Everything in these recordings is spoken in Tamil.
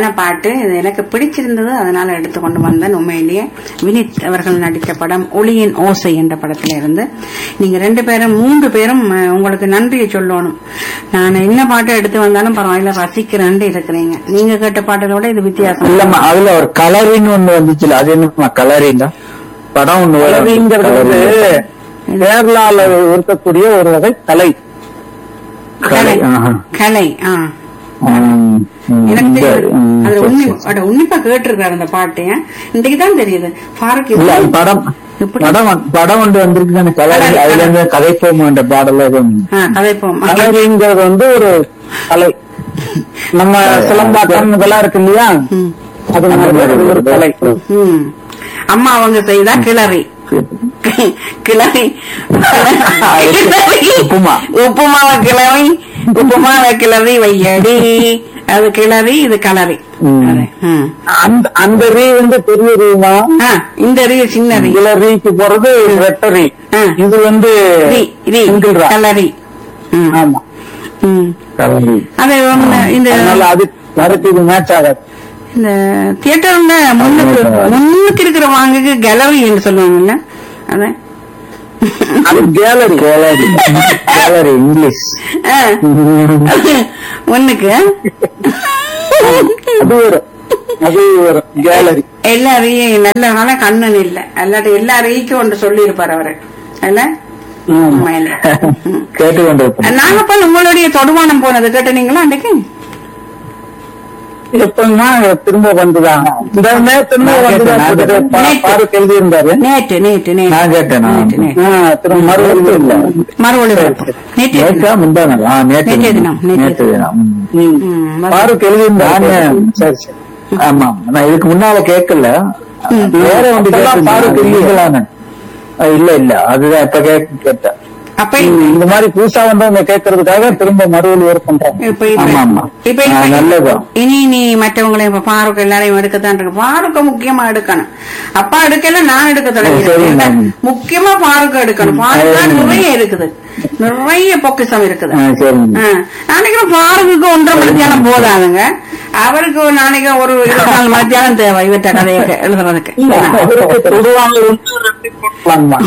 பாட்டு இது எனக்கு பிடிச்சிருந்தது அதனால எடுத்து கொண்டு வந்தேன் உண்மையிலேயே வினித் அவர்கள் நடித்த படம் ஒளியின் ஓசை என்ற படத்துல இருந்து நீங்க ரெண்டு பேரும் மூன்று பேரும் அஹ், உங்களுக்கு நன்றியை சொல்லணும் நான் என்ன பாட்டு எடுத்து வந்தாலும் பரவாயில்ல ரசிக்கிறேன் இருக்கிறீங்க நீங்க கேட்ட பாட்டோட இது வித்தியாசம் இல்லம்மா அதுல ஒரு கலரின்னு ஒண்ணு வந்துச்சுல அது என்னம்மா கலரிங் படம் ஒண்ணு வரும். கலரிங்கிறது வந்து கேரளால இருக்கக்கூடிய ஒரு வகை கலை கலை ஆஹா. கலை ஆ ம், ம், எனக்கு இந்த, தெரியும் ம், அது சரி, உன்னி சரி. அட, உன்னிப்பா கேட்டிருக்காரு அந்த பாட்டு இன்னைக்கு தான் தெரியுது ஃபாரூக் இல்ல அது இது- படம் இப்படி- படம் வந்து- படம் ஒன்று வந்திருக்கு தானே கலரி கலரி, அதுல இருந்து கதைப்போம் என்ற பாடல ஆ, கதைப்போம் கலரிங்கிறது வந்து ஒரு கலை நம்ம சிலம்பாட்டம் இதெல்லாம் இருக்கு இல்லையா ம். அது மாதிரி ஒரு கலை ம். அம்மா அவங்க செய்தா கிளறி கிளறி கிளறி. உப்புமா. உப்புமாவை கிளறி உப்புமாவை கிளறி வையடி அது கிளறி இது கலரி ம். அது, ம். அந்த அந்த ரீ வந்து பெரிய ரீ தான் ஆ, இந்த ரீ சின்ன ரீ இதுல ரீக்கு போறது ரெட்ட ரீ ஆ. இது வந்து ரீ ரீ சிங்கிள் ரா கலரி ம். ஆமா ம். கலரி அது ஒண்ணு இந்த அதனால அது அதுக்கு இது மேட்ச் ஆகாது இந்த தியேட்டர்ல முன்னுக்கு முன்னுக்கு இருக்கிற வாங்குக்கு கேலரி என்று சொல்லுவாங்கல்ல அதான் அது கேலரி கேலரி கேலரி இங்கிலீஷ் ஆ. முன்னுக்கு அது ஒரு அது ஒரு கேலரி எல்லாரையும் நல்ல நாள கண்ணன் இல்ல அல்லாட்டி எல்லாரையும் ஒன்று சொல்லி இருப்பாரு அவரு இல்ல உண்மையில. ம். கேட்டு கொண்டிருப்போம் நாங்க இப்ப உங்களுடைய தொடுவானம் போனது கேட்டனீங்களா அன்றைக்கு எப்பமா திரும்ப வந்துதான் இந்த நேத்து நான் கேட்டேன், நான் கேட்டேன். வந்துதான் பாரு எழுதி இருந்தாரு நேற்று நேற்று நேற்று நான் கேட்டேன், நான். நேற்று நேற்று ஆ, திரும்ப மறுபடியும் இல்ல மறு ஒளிபரப்பு நேற்று நேற்றா முந்தானல் ஆ நேற்று நேற்றைய தினம், நேற்றைய நேற்று தினம் ம். ம், மறு- பாருக்கு எழுதி இருந்தாரு நானு- சரி சரி ஆமா நான் இதுக்கு முன்னால கேட்கல வேற ஒன்று அதெல்லாம் பாருக்கு இல்லையே. கேட்கலான்னு இல்ல இல்ல அதுதான் இப்ப கேக்க- கேட்டேன் அப்ப இந்த மாதிரி புதுசா வந்தவங்க கேட்கறதுக்காக திரும்ப மறுபடியும் வேறு பண்றாங்க இப்ப இப்ப ஆமா, ஆமா. இப்ப ஆ, இப்ப- நல்லதுதான். இனி நீ மற்றவங்களையும் இப்ப பாருக்கு எல்லாரையும் எடுக்கத்தான் இருக்கு பாருக்கு முக்கியமா எடுக்கணும் அப்பா எடுக்கல நான் எடுக்க சரி, தொடங்கிட்டேன் மேம். முக்கியமா பாருக்கு எடுக்கணும் பாருக்கு சரி, மேம். நிறைய இருக்குது நிறைய பொக்கிஷம் இருக்குது ஆ, சரிங்க ஆ, நாளைக்கு பாருக்குக்கு ஒன்றரை மத்தியானம் போதாதுங்க அவருக்கு ஒரு நாளைக்கு ஒரு இருபத்தி நாலு மத்தியானம் தேவை இவற்ற கதையை கே- எழுதுறதுக்கு அவருக்கு தொடுவாங்க ஒன்று ரெண்டு போட்டுலாங்கம்மா.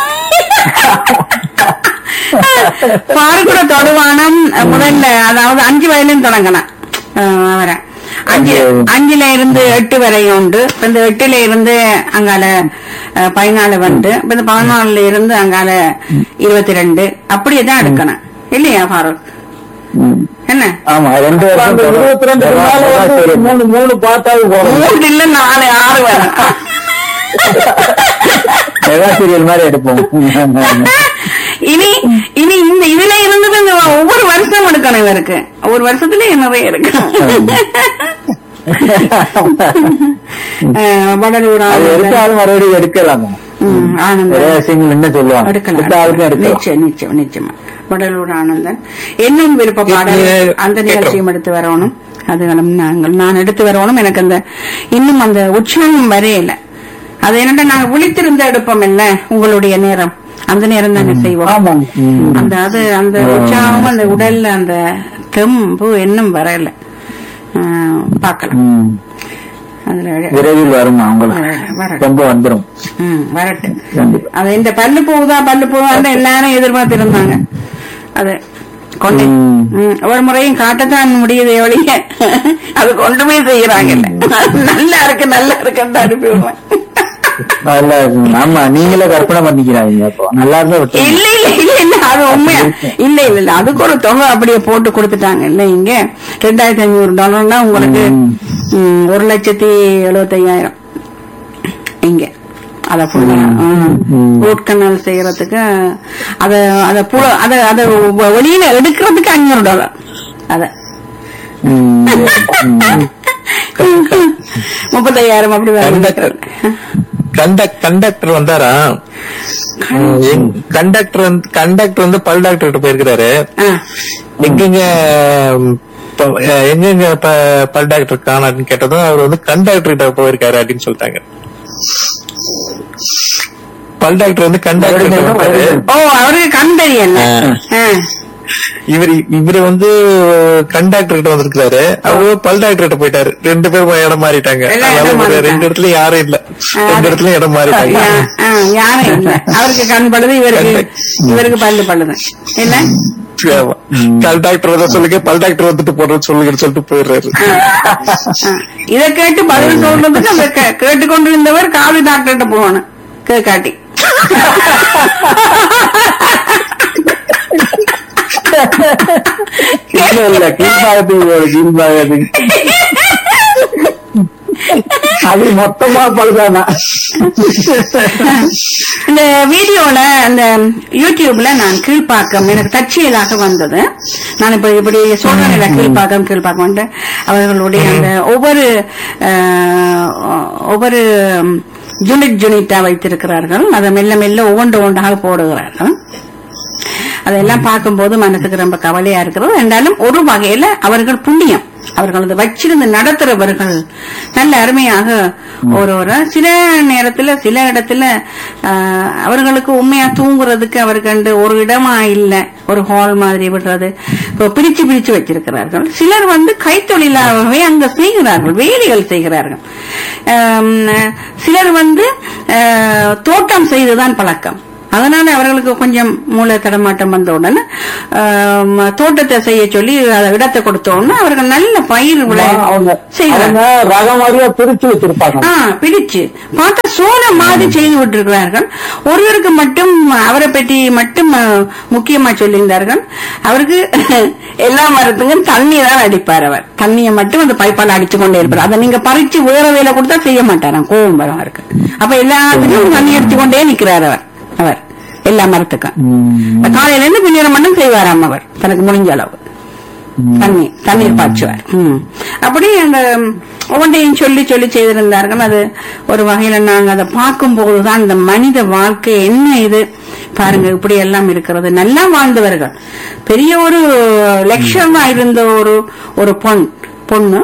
பாருக்கூட தொடுவானம் அஹ், முதல்ல அதாவது அஞ்சு வயதிலும் தொடங்கலாம் அஹ், அவரை அஞ்சு அஞ்சு. அஞ்சுல இருந்து எட்டு வரையும் உண்டு இப்ப இந்த எட்டுல இருந்து அங்கால அஹ், பதினாலு வந்து இப்ப இந்த பதினாலுல இருந்து அங்கால இருபத்தி ரெண்டு அப்படியேதான் எடுக்கணும் இல்லையா ஃபாரூக் ம். என்ன ஆமா ரெண்டு அப்ப வருஷம் அந்த தொடரும். இருபத்தி ரெண்டு நாள் வந்து ஒரு மூணு மூணு பாட்டாவது போகணும் மூணு இல்ல நாலு ஆறு வரும் மெகா சீரியல் மாதிரி எடுப்போம் இனி இனி இந்த இதுல இருந்தது இந்த ஒவ்வொரு வருஷம் எடுக்கணும் இவருக்கு ஒவ்வொரு வருஷத்துல நிறைய இருக்கு அஹ், வடலூர் அது ஆனந்தன். எடுத்தாலும் மறுபடியும் எடுக்கலாம் ம், ஆனந்தன் ஒரே சிங்கிள் என்ன சொல்லுவாங்க எடுக்கலாம் எடுத்தாலும் எடுக்கலாம் நிச்சயம் நிச்சயம் நிச்சயமா வடலூர் ஆனந்தன் என்னும் விருப்ப பாடல் இது- அந்த நிகழ்ச்சியும் எடுத்து வரணும் அதுகளும் நாங்கள் நான் எடுத்து வரணும் எனக்கு அந்த இன்னும் அந்த உற்சாகம் வரையில அது என்னடா நாங்க விழித்திருந்த எடுப்போம் இல்ல உங்களுடைய நேரம் அந்த நேரம் தானே செய்வோம் ஆமாங்க அந்த அது அந்த உற்சாகம் அந்த உடல்ல அந்த தெம்பு இன்னும் வரல ஆஹ், பார்க்கலாம் ம். அதுல விரைவில் வரும் அவங்களுக்கு வர- வர- ரொம்ப வந்துரும் ம், வரட்டும் கண்டிப்பா அது இந்த பல்லு போகுதா பல்லு போகுதான்னு எல்லாரும் எதிர்பார்த்திருந்தாங்க அது கொண்டு ம். ம், ஒரு முறையும் காட்டத்தான் முடியுது ஒழிய அது கொண்டுமே செய்யறாங்கல்ல நல்லா இருக்கு நல்லா இருக்குன்னு அனுப்பி விடுவேன் நல்லா இருக்கு. ஆமா நீங்களே கற்பனை பண்ணிக்கிறாங்க அப்போ நல்லா இருந்தா விட்டு இல்ல இல்ல இல்ல இல்ல அது உண்மையா இல்ல இல்ல இல்ல அதுக்கு ஒரு தொகை அப்படியே போட்டு கொடுத்துட்டாங்க இல்ல இங்க ரெண்டாயிரத்தி ஐநூறு டாலர்னா உங்களுக்கு ம். ம், ஒரு லட்சத்தி எழுபத்தையாயிரம் இங்க அத ஃபுல்லா ம். ரூட் கனால் செய்யறதுக்கு அத அத புல அத அத வெ- வெளியில எடுக்கிறதுக்கு அஞ்சூறு டாலர் அத ம். ம். முப்பத்தையாயிரம் அப்படி கண்டக்டர் கண்டக்ட் கண்டக்டர் வந்தாரா கண்டக்டர் வந்து கண்டக்டர் வந்து பல் டாக்டர் கிட்ட போயிருக்கிறாரு எங்கெங்க ம், ப- அஹ், எங்கெங்க ப- பல் டாக்டர் காணான்னு கேட்டதும் அவர் வந்து கண்டக்டர் கிட்ட போயிருக்காரு அப்படின்னு சொல்லிட்டாங்க பல் டாக்டர் வந்து கண்டக்டர் கிட்ட வந்தாரு. ஓ அவருக்கு கண் தெரியல ஆ. ஆ. இவர் இவரு வந்து கண்டாக்டர் கிட்ட வந்திருக்காரு அவரு பல் டாக்டர் கிட்ட போயிட்டாரு ரெண்டு பேரும் இடம் மாறிட்டாங்க எல்லாம் அதனால இடம் ஒரு மாறிட்டாங்க. ரெண்டு இடத்துல யாரும் இல்ல ரெண்டு இடத்துல இடம் மாறிட்டாங்க யா- ஆ, யாரும் இல்ல அவருக்கு கண் பழுது இவருக்கு இவருக்கு பல்லு பழுது என்ன ஆமா. பல் டாக்டர் வர சொல்லுங்க பல் டாக்டர் வந்துட்டு போடுறது சொல்லுங்கன்னு சொல்லிட்டு போயிடுறாரு ஆ, இத கேட்டு பதில் சொல்றதுக்கு அந்த கே- கேட்டுக்கொண்டிருந்தவர் காவி டாக்டர்கிட்ட போகணும் கேட்காட்டி இல்ல இல்ல கீழ்பாகத்துக்கு கீழ்பாகத்துக்கு அது மொத்தமா பழுதானா இந்த வீடியோல அந்த யூடியூப்ல நான் கீழ்ப்பாக்கம் எனக்கு தற்செயலாக வந்தது நான் இப்ப இப்படி சொல்றேன் கீழ்ப்பாக்கம் கீழ்ப்பாக்கம் அவர்களுடைய அந்த ஒவ்வொரு அஹ், ஒவ்வொரு யூனிட் யூனிட்டா வைத்திருக்கிறார்கள் அதை மெல்ல மெல்ல ஒவ்வொன்று ஒன்றாக போடுகிறார்கள் அதெல்லாம் பார்க்கும்போது மனசுக்கு ரொம்ப கவலையா இருக்கிறது என்றாலும் ஒரு வகையில அவர்கள் புண்ணியம் அவர்கள் அதை வச்சிருந்து நடத்துறவர்கள் நல்ல அருமையாக ஒரு ஒரு சில நேரத்துல சில இடத்துல ஆஹ், அவர்களுக்கு உண்மையா தூங்குறதுக்கு அவருக்கு ஒரு இடமா இல்ல ஒரு ஹால் மாதிரி விடுறது இப்போ பிரிச்சு பிரிச்சு வச்சிருக்கிறார்கள் சிலர் வந்து கைத்தொழிலாகவே அங்க செய்கிறார்கள் வேலைகள் செய்கிறார்கள் ஆம், சிலர் வந்து ஆஹ், தோட்டம் செய்துதான் பழக்கம் அதனால அவர்களுக்கு கொஞ்சம் மூளை தடமாட்டம் வந்த உடனே ஆம், தோட்டத்தை செய்ய சொல்லி அதை இடத்தை கொடுத்த உடனே அவர்கள் நல்ல பயிர் விளை அவங்க செய்கிறார்கள் அவங்க ரகம் மாதிரியா பிரிச்சு வச்சிருப்பாங்க ஆ பிடிச்சு பார்த்தா சோளம் மாதிரி செய்து விட்டிருக்கிறார்கள் ஒருவருக்கு மட்டும் அவரை பற்றி மட்டும் அஹ், முக்கியமா சொல்லியிருந்தார்கள் அவருக்கு எல்லா மரத்துக்கும் தண்ணி தான் அடிப்பார் அவர் தண்ணியை மட்டும் அந்த பைப்பால் அடிச்சு கொண்டே இருப்பார் அதை நீங்க பறிச்சு வேற வேலை கொடுத்தா செய்ய மாட்டாராம் கோவம் வரும் அவருக்கு அப்ப எல்லாத்துக்கும் தண்ணி அடிச்சு கொண்டே நிக்கிறார் அவர் அவர் எல்லா மரத்துக்கும் காலையில இருந்து பின்னேரம் மட்டும் செய்வாராம் அவர் தனக்கு முடிஞ்ச அளவு தண்ணி தண்ணீர் பாய்ச்சுவார் ம். அப்படி அந்த ம், ஒவ்வொன்றையும் சொல்லி சொல்லி செய்திருந்தார்கள் அது ஒரு வகையில நாங்க அதை பார்க்கும்போதுதான் இந்த மனித வாழ்க்கை என்ன இது பாருங்க இப்படி எல்லாம் இருக்கிறது நல்லா வாழ்ந்தவர்கள் பெரிய ஒரு லட்சமா இருந்த ஒரு ஒரு பொன் பொண்ணு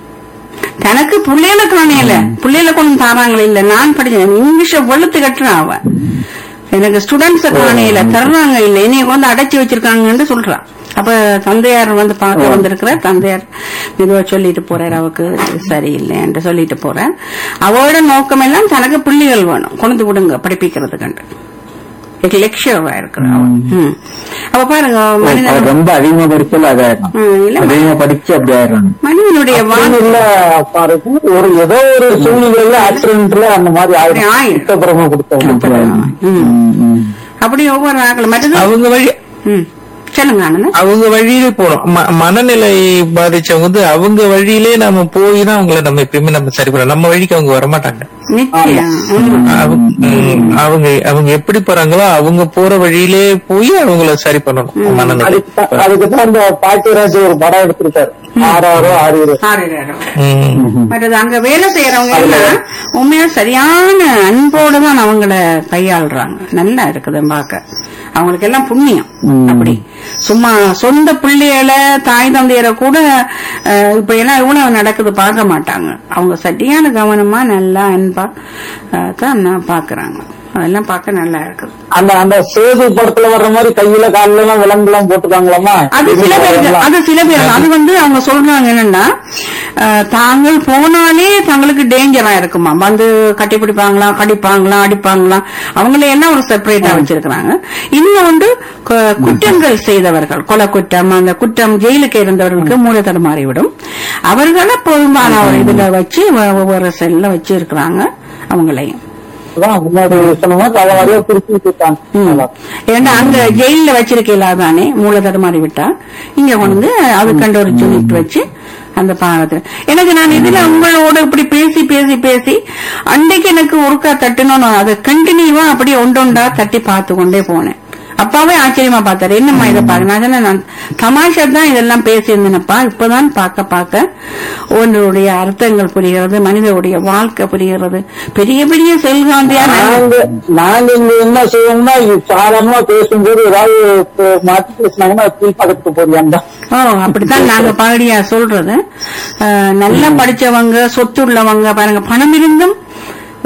தனக்கு புள்ளையில காணையில புள்ளையில கொண்டு தாராங்களே இல்ல நான் படிச்சேன் இங்கிலீஷ வெளுத்து கட்டுறான் அவ எனக்கு ஸ்டூடெண்ட்ஸ காணையில தர்றாங்க இல்ல என்னைய வந்து அடைச்சி வச்சிருக்காங்கன்னு சொல்றான் அப்ப தந்தையார் வந்து பார்க்க வந்திருக்கிற தந்தையார் மெதுவா சொல்லிட்டு போறாரு அவக்கு இது சரியில்லைன்னு சொல்லிட்டு போறார் அவளோட நோக்கம் எல்லாம் தனக்கு பிள்ளைகள் வேணும் கொண்டு விடுங்க படிப்பிக்கிறதுக்கு லட்சியவா இருக்கிறா அவ. ம். அப்ப பாருங்க அவர் மனிதன் ரொம்ப அதிகமா படிச்சல அதாயிரும் ம், இல்ல அதிகமா படிச்சு அப்படி ஆயிரும் மனிதனுடைய வாழ்க்கை இல்ல பாருங்க ஒரு ஏதோ ஒரு சூழ்நிலையில ஆக்சிடென்ட்ல அந்த மாதிரி அப்படி ஆயிடும் ஆயிடும். சுத்தபுரமா கொடுத்தவங்க ம். அப்படி ஒவ்வொரு ஆகல மற்றது அவங்க வழி ம். சொல்லுங்க ஆனந்த் அவங்க வழியிலே போறோம் ம- மனநிலை பாதிச்சவங்க வந்து அவங்க வழியிலே நம்ம போய் தான் அவங்கள நம்ம எப்பயுமே நம்ம சரி பண்ணலாம் நம்ம வழிக்கு அவங்க வரமாட்டாங்க நிச்சயம் ம். அவங்க ம், அவங்க அவங்க எப்படி போறாங்களோ அவங்க போற வழியிலே போய் அவங்கள சரி பண்ணணும் மனநிலை அதுக்கு தான் அதுக்கு தான் அந்த பாட்டியராஜ் ஒரு படம் எடுத்திருக்காரு ஆறாரோ ஆறு ஆறிடாரம். ம். மற்றது அங்க வேலை செய்யறவங்க எல்லாம் உண்மையா சரியான அன்போட தான் அவங்கள கையாளுறாங்க நல்லா இருக்குது பார்க்க அவங்களுக்கு எல்லாம் புண்ணியம் அப்படி சும்மா சொந்த பிள்ளைகளை தாய் தந்தையரை கூட அஹ், இப்ப எல்லாம் இவ்வளவு நடக்குது பார்க்க மாட்டாங்க அவங்க சரியான கவனமா நல்லா அன்பா அஹ், தான் நான் பாக்குறாங்க அதெல்லாம் பார்க்க நல்லா இருக்குது அந்த அந்த சேது படத்துல வர்ற மாதிரி கையில கால்ல எல்லாம் விலங்கு எல்லாம் போட்டுக்காங்களாமா அது சில பேருக்கு அது சில பேர் அது வந்து அவங்க சொல்றாங்க என்னன்னா அஹ், தாங்கள் போனாலே தங்களுக்கு டேஞ்சரா இருக்குமா வந்து கட்டி பிடிப்பாங்களா கடிப்பாங்களா அடிப்பாங்களா அவங்கள எல்லாம் ஒரு செப்பரேட்டா வச்சிருக்கிறாங்க இன்னும் வந்து கு- குற்றங்கள் செய்தவர்கள் கொலை குற்றம் அந்த குற்றம் ஜெயிலுக்கு இருந்தவர்களுக்கு மூளை தடுமாறி விடும் அவர்களை பெரும்பாலான ஒரு இதுல வச்சு ஒ- ஒவ்வொரு செல்ல வச்சு இருக்கிறாங்க அவங்களையும் அதான் முன்னாடி சொன்ன மாதிரி அதை மாதிரியா பிரிச்சு வச்சிருக்காங்க ஏன்னா அங்க ஜெயில வச்சிருக்கீங்களா தானே மூளை தடுமாறி விட்டா இங்க கொண்டு வந்து அதுக்கண்ட ஒரு யூனிட் வச்சு அந்த பாகத்துல எனக்கு நான் இதுல உங்களோட இப்படி பேசி பேசி பேசி அன்னைக்கு எனக்கு ஒருக்கா தட்டணும்னு அதை கண்டினியூவா அப்படியே ஒண்டொண்டா தட்டி பார்த்து கொண்டே போனேன் அப்பாவே ஆச்சரியமா பார்த்தாரு என்னம்மா இதை பாருங்க நான் சொன்னேன், நான் தமாஷா தான் இதெல்லாம் பேசியிருந்தேனப்பா இப்பதான் பார்க்க பார்க்க ஒன்றுடைய அர்த்தங்கள் புரிகிறது மனிதனுடைய வாழ்க்கை புரிகிறது பெரிய பெரிய செல்காந்தியா நாங்க நாங்க இங்க என்ன செய்வோம்னா இது சாதாரணமா பேசும்போது ஏதாவது இப்ப மாத்தி பேசினாங்கன்னா கீழ் பக்கத்துக்கு போறியாண்டா ஓ அப்படித்தான் நாங்க பாடியா சொல்றது அஹ், நல்லா படிச்சவங்க சொத்து உள்ளவங்க பாருங்க பணம் இருந்தும்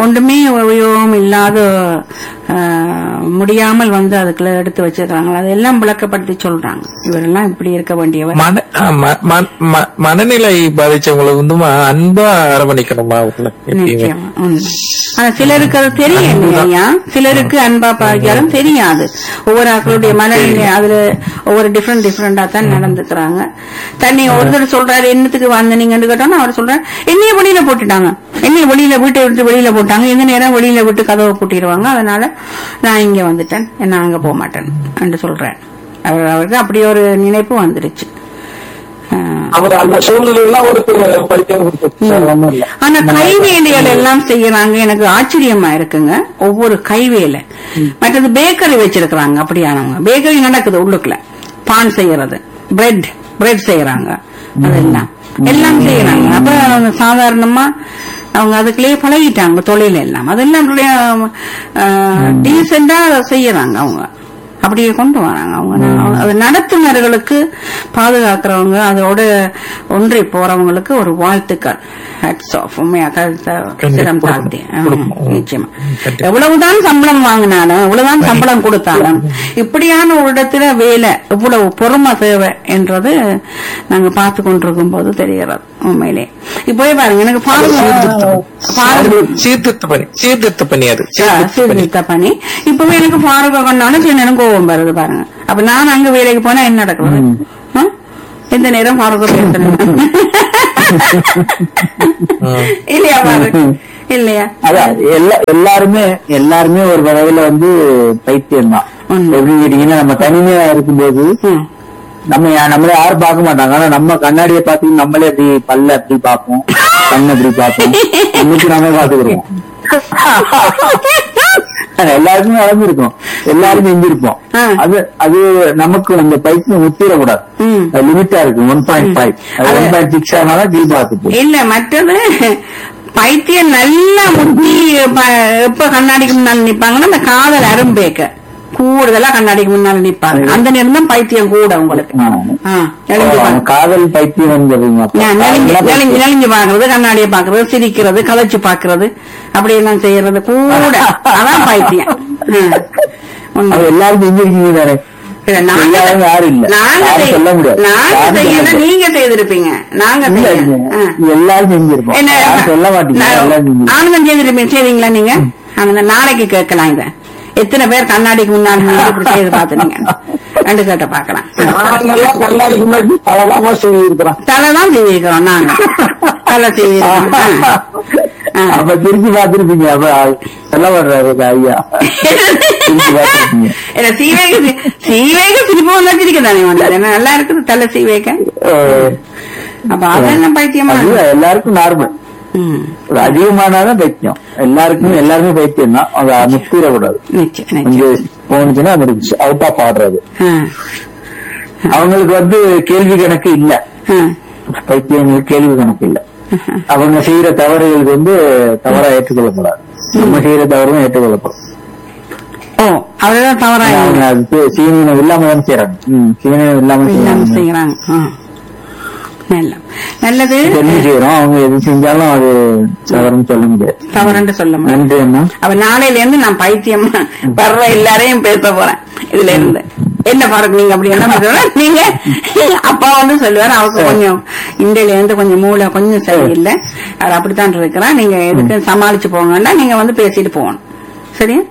ஒன்றுமே உபயோகம் இல்லாத ஆஹ், முடியாமல் வந்து அதுக்குள்ள எடுத்து வச்சிருக்காங்க அதெல்லாம் விளக்கப்படுத்தி சொல்றாங்க இவரெல்லாம் இப்படி இருக்க வேண்டியவர் மன ஆ, ம- ம- ம- மனநிலை பாதிச்சவங்களை வந்து அன்பா அரவணைக்கணுமா அவங்கள எப்பயுமே நிச்சயமா உண்மை. ஆனா சிலருக்கு அது தெரியும் இல்லையா சிலருக்கு அன்பா பாக்கியாலும் தெரியாது ஒவ்வொரு ஆக்களுடைய மனநிலை அதுல ஒவ்வொரு டிஃப்ரெண்ட் டிஃப்ரெண்டா தான் நடந்துக்கிறாங்க தண்ணி ஒருத்தர் சொல்றாரு என்னத்துக்கு வந்த நீங்கன்னு கேட்டோம்னா அவர் சொல்றாரு என்னைய வெளியில போட்டுட்டாங்க என்னைய வெளியில வீட்டை விட்டு வெளியில போட்டாங்க எந்த நேரம் வெளியில விட்டு கதவை பூட்டிடுவாங்க அதனால நான் இங்க வந்துட்டேன் நான் அங்க போக மாட்டேன் என்று சொல்றேன் அவர் அவருக்கு அப்படி ஒரு நினைப்பு வந்துருச்சு ஆஹ் அவர் அந்த சூழ்நிலையெல்லாம் ஒரு படிக்க கொடுத்து ஒண்ணும் இல்ல ஆனா கைவேலைகள் எல்லாம் செய்யறாங்க எனக்கு ஆச்சரியமா இருக்குங்க ஒவ்வொரு கைவேலை மற்றது பேக்கரி வச்சிருக்கிறாங்க அப்படியானவங்க பேக்கரி நடக்குது உள்ளுக்குள்ள பான் செய்யறது பிரெட் பிரெட் செய்யறாங்க அதெல்லாம் எல்லாம் செய்யறாங்க அப்ப அவங்க சாதாரணமா அவங்க அதுக்குள்ளேயே பழகிட்டாங்க தொழில் எல்லாம் அதெல்லாம் டீசெண்டா செய்யறாங்க அவங்க அப்படியே கொண்டு வராங்க அவங்க நா- அது நடத்துனர்களுக்கு பாதுகாக்கிறவங்க அதோட ஒன்றி போறவங்களுக்கு ஒரு வாழ்த்துக்கள் ஹேட்ஸ் ஆஃப் உண்மையா கருத்த சிரம் தாழ்த்தி ஆமா, கொடுப்போம். நிச்சயமா கண்டிப்பா. எவ்வளவுதான் சம்பளம் வாங்கினாலும் எவ்வளவுதான் சம்பளம் கொடுத்தாலும் இப்படியான ஒரு இடத்துல வேலை எவ்வளவு பொறுமை தேவை என்றது நாங்க பார்த்து கொண்டிருக்கும் போது தெரிகிறது உண்மையிலே இப்பவே பாருங்க எனக்கு பாருங்க பாருங்க சீர்திருத்த பணி சீர்திருத்த பணி அது ஆ, சீர்திருத்த பணி சீர்திருத்த பணி இப்பவே எனக்கு பாருங்க கொண்டாலும் சில நேரம் கோபம் வருது பாருங்க அப்ப நான் அங்க வேலைக்கு போனா என்ன நடக்குது ஆ? எந்த நேரம் பாருங்க பேசணும் இல்லையா பாருங்க இல்லையா அதான் எல்லா எல்லாருமே எல்லாருமே ஒரு வகையில வந்து பைத்தியம் தான் உண்மை. எப்படி கேட்டீங்கன்னா நம்ம தனிமையா இருக்கும்போது ம். நம்ம யா- நம்மள யாரும் பார்க்க மாட்டாங்க ஆனா நம்ம கண்ணாடியை பார்த்து நம்மளே அப்படி பல்ல அப்படி பார்ப்போம் கண்ணு அப்படி பார்ப்போம் இன்னைக்கு நாம பாத்துக்கிறோம் எல்லாருக்குமே நடந்திருக்கும் எல்லாரும் செஞ்சிருப்போம் ஆ. அது அது நமக்கு அந்த பைத்தியம் ஒத்திடக்கூடாது ம். லிமிட்டா இருக்கு ஒன் பாயிண்ட் ஃபைவ் அது- ஒன் பாயிண்ட் சிக்ஸ் ஆனாலும் கீழ் பார்த்துட்டு இல்ல மற்றது பைத்தியம் நல்லா முட்டி ப- எப்ப கண்ணாடிக்கு முன்னால நிப்பாங்கன்னா அந்த காதல் அரும்பேக்க கூடுதலா கண்ணாடிக்கு முன்னால நிப்பாங்க அந்த நேரம் தான் பைத்தியம் கூட உங்களுக்கு ஆ. ஆ, எழுந்து பாருங்க. காதல் பைத்தியம் என்பது நான் நெளிஞ்சு நெளிஞ்சு நெளிஞ்சு பாக்குறது கண்ணாடியை பாக்குறது சிரிக்கிறது கலைச்சு பாக்குறது அப்படி எல்லாம் செய்யறது கூட அதான் பைத்தியம் ம். உண்மை. அது எல்லாரும் செஞ்சிருக்கீங்க தானே இல்ல, நாங்க எல்லாரும் யாரும் இல்ல நாங்க யாரும் செய்ய- சொல்ல முடியாது நாங்க யாரும் சொல்ல செய்யல முடியாது. நீங்க செய்திருப்பீங்க நாங்க இல்ல, செய்யல இல்ல. ஆ. எல்லாரும் செஞ்சிருப்போம் என்ன யாரும் சொல்ல மாட்டீங்க நான் எல்லாரும் செஞ்சிருப்போம் ஆனந்தம் செய்திருப்பீங்க செய்வீங்களா நீங்க அந்த நாளைக்கு கேட்கலாம் இத எத்தனை பேர் கண்ணாடிக்கு முன்னாடி நின்னு இப்படி செய்து பாத்துனீங்க ரெண்டு கேட்ட பாக்கலாம் நாங்கெல்லாம் கண்ணாடிக்கு முன்னாடி பலதாமா செய்திருக்கிறோம் தலைதான் செய்திருக்கிறோம் நாங்க தலை செய்திருக்கிறோம் ஆ. ஆ. அப்ப திருப்பி பார்த்திருப்பீங்க அப்ப சொல்ல வர்றாரு ஐயா திருப்பி பார்த்திருப்பீங்க இல்ல சீவேக சீவேக சிரிப்பு வந்தா சிரிக்க தானே வந்தது என்ன நல்லா இருக்குது தலை சீவேக அஹ், அப்ப அதெல்லாம் பைத்தியமா அது எல்லாருக்கும் நார்மல் ம் அதிகமானாதான் பைத்தியம் எல்லாருக்கும் எல்லாருமே பைத்தியம் தான் அதை முத்திரக்கூடாது நிச்சயம் நிச்சயம் கொஞ்சம் போனுச்சுன்னா முடிஞ்சு அவுட் ஆஃப் ஆடுறது ஆ. அவங்களுக்கு வந்து கேள்வி கணக்கு இல்ல ஆ. பைத்தியங்களுக்கு கேள்வி கணக்கு இல்ல அவங்க செய்யற தவறுகளுக்கு வந்து தவறா ஏற்றுக்கொள்ளப்படாது நம்ம செய்யற தவறும் ஏற்றுக்கொள்ளப்படும் ஓ அவர்தான் தவறா அவங்க அது சீனியம் இல்லாம தான் செய்யறாங்க ம், சீனியம் இல்லாம இல்லாம செய்யறாங்க செய்யறாங்க ஆ. நல்ல நல்லது தெரிஞ்சு செய்யறோம் அவங்க எது செஞ்சாலும் அது தவறுன்னு சொல்ல முடியாது தவறுன்னு சொல்ல முடியும் நன்றி அண்ணா அவ நாளையில இருந்து நான் பைத்தியம் வர்ற எல்லாரையும் பேச போறேன் இதுல இருந்து என்ன பாருங்க நீங்க அப்படி என்ன சொல்ற நீங்க அப்பா வந்து சொல்லுவாரு அவருக்கு கொஞ்சம் இந்தியில இருந்து கொஞ்சம் மூளை கொஞ்சம் சரியில்லை அவர் அப்படித்தான் இருக்கிறான் நீங்க எதுக்கு சமாளிச்சு போங்கன்னா நீங்க வந்து பேசிட்டு போகணும் சரியா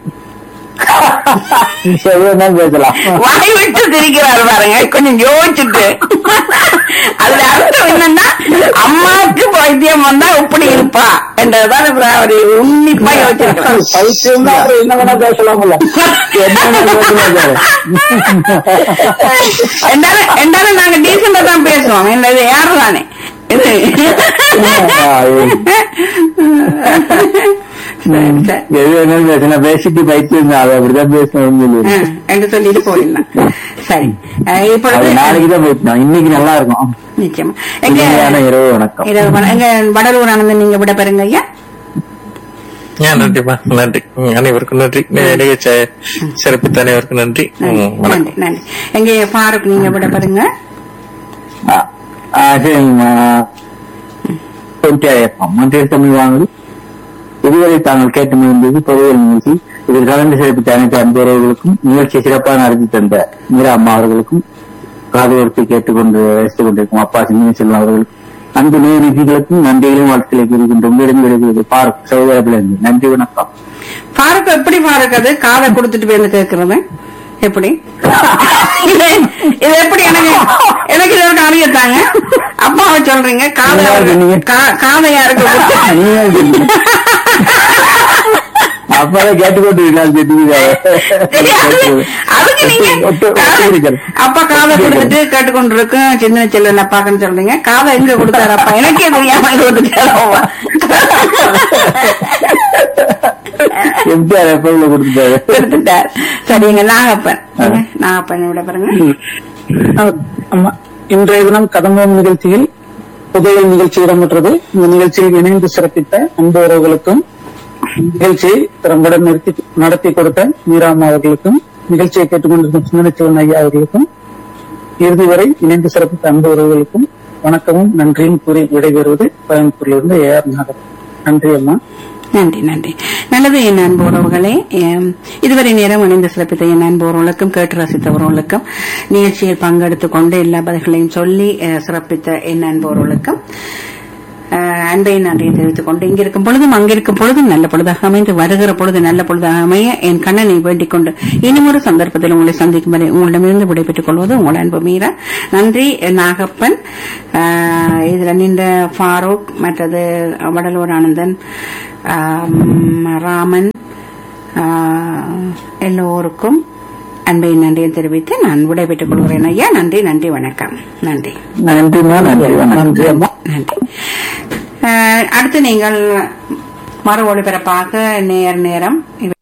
சரி வேணாலும் பேசலாம் வாய் விட்டு சிரிக்கிறாரு பாருங்க கொஞ்சம் யோசிச்சுட்டு அதுல அர்த்தம் என்னன்னா அம்மாவுக்கு பைத்தியம் வந்தா எப்படி இருப்பா என்றதுதான் இப்ப அவரு உன்னிப்பா யோசிச்சிருக்காரு பைத்தியம் தான் அப்புறம் என்ன வேணா பேசலாம்ல என்ன பேசலாம் என்றாலும் என்றாலும் நாங்க டீசெண்டா தான் பேசுவோம் என்னது யாரு தானே இது சரி, சரி. எது வேணாலும் பேசலாம் பேசிட்டு பைத்தியம் தான் அது அப்படிதான் பேசணும் ஆ, என்று சொல்லிட்டு போயிடலாம் சரி அஹ் அது இப்பொழுது நாளைக்கு தான் பைத்தியம் இன்னைக்கு நல்லா இருக்கும் நிச்சயமா எங்க இனிமையான இரவு வணக்கம் இரவு வணக்கம். எங்க வடலூர் ஆனந்தன் நீங்க விட பெறுங்க ஐயா ஆ, நன்றிம்மா நன்றி ம், அனைவருக்கும் நன்றி நி- நிகழ்ச்சி சிறப்பித்த அனைவருக்கும் நன்றி ம், நன்றி வணக்கம் நன்றி நன்றி எங்க ஃபாரூக் நீங்க விட பாருங்க ஆ, ஆ, சரிங்கம்மா சொல்லிட்டே இருப்போம் மந்திரி தமிழ் வாங்கி இதுவரை தாங்கள் கேட்டு மகிழ்ந்தது பொதுவில் நிகழ்ச்சி இதில் கலந்து சிறப்பித்த அனைத்து அன்பர்களுக்கும் நிகழ்ச்சியை சிறப்பாக நடத்தி தந்த மீரா அம்மா அவர்களுக்கும் காது கொடுத்து கேட்டுக்கொண்டு ரசித்துக் கொண்டிருக்கும் அப்பா சிந்தனை செல்வம் அவர்களுக்கும் அன்பு நேர்களுக்கும் நன்றிகளையும் வாழ்த்துக்களை கூறுகின்றோம் உங்களிடம் எழுதுவது பார்க் சகோதரர்கள் நன்றி வணக்கம் பாருக்கு எப்படி பாருக்கு அது காதை கொடுத்துட்டு போய் வந்து கேக்குறது எப்படி இது இது எப்படி எனக்கு எனக்கு இது வரைக்கும் அறியத்தாங்க அப்பாவை சொல்றீங்க காதை அவருக்கு- கா- காதை யாருக்கு கொடுத்து- நீங்க சொல்லுங்க. அப்பதான் கேட்டுக்கொண்டு இருக்காது தெரியாது. அதுக்கு நீங்க காதை- அப்பா காதை கொடுத்துட்டு கேட்டுக்கொண்டிருக்கும் சின்ன செல்வன் அப்பாக்குன்னு சொல்றீங்க காதை எங்க கொடுத்தாரு அப்பா எனக்கே தெரியாம எங்க கொடுத்துட்டாரு எம்ஜிஆர் எப்பவுல கொடுத்துட்டாரு கொடுத்துட்டார் சரிங்க நாகப்பன் நீங்க நாகப்பன் விட பாருங்க ஆமா இன்றைய தினம் கதம்பம் நிகழ்ச்சியில் புதையல் நிகழ்ச்சி இடம்பெற்றது இந்த நிகழ்ச்சியில் இணைந்து சிறப்பித்த அன்பு உறவுகளுக்கும் நிகழ்ச்சியை திறம்பட நிறுத்தி நடத்தி கொடுத்த மீராமா அவர்களுக்கும் நிகழ்ச்சியை கேட்டுக்கொண்டிருக்கும் சிந்தனச்சிவன் ஐயா அவர்களுக்கும் இறுதி வரை இணைந்து சிறப்பித்த அன்பு உறவுகளுக்கும் வணக்கமும் நன்றியும் கூறி விடைபெறுவது கோயம்புத்தூரிலிருந்து ஏ ஆர் நாகர் நன்றி அம்மா நன்றி நன்றி நல்லது என் அன்பு உறவுகளே எம், இதுவரை நேரம் இணைந்து சிறப்பித்த என் அன்பு உறவுகளுக்கும் கேட்டு ரசித்தவர்களுக்கும் நிகழ்ச்சியில் பங்கெடுத்துக் கொண்டு எல்லா பதில்களையும் சொல்லி அஹ், சிறப்பித்த என் அன்பு உறவுகளுக்கும் அஹ், அன்பை நன்றியை தெரிவித்துக் கொண்டு இங்கிருக்கும் பொழுதும் அங்கிருக்கும் பொழுதும் நல்ல பொழுதாக அமைந்து வருகிற பொழுது நல்ல பொழுதாக அமைய என் கண்ணனை வேண்டிக் கொண்டு இன்னுமொரு சந்தர்ப்பத்தில் உங்களை சந்திக்கும் வரை உங்களிடமிருந்து விடைபெற்றுக் கொள்வது உங்கள் அன்பு மீரா நன்றி நாகப்பன் அஹ், இதுல நின்ற ஃபாரூக் மற்றது வடலூர் ஆனந்தன் ஆம், ராமன் ஆஹ், எல்லோருக்கும் அன்பை நன்றியை தெரிவித்து நான் விடைபெற்றுக் கொள்கிறேன் ஐயா நன்றி நன்றி வணக்கம் நன்றி நன்றிமா நன்றி வணக்கம் நன்றி அம்மா நன்றி ஆஹ், அடுத்து நீங்கள் மறு ஒளிபரப்பாக நேர் நேரம்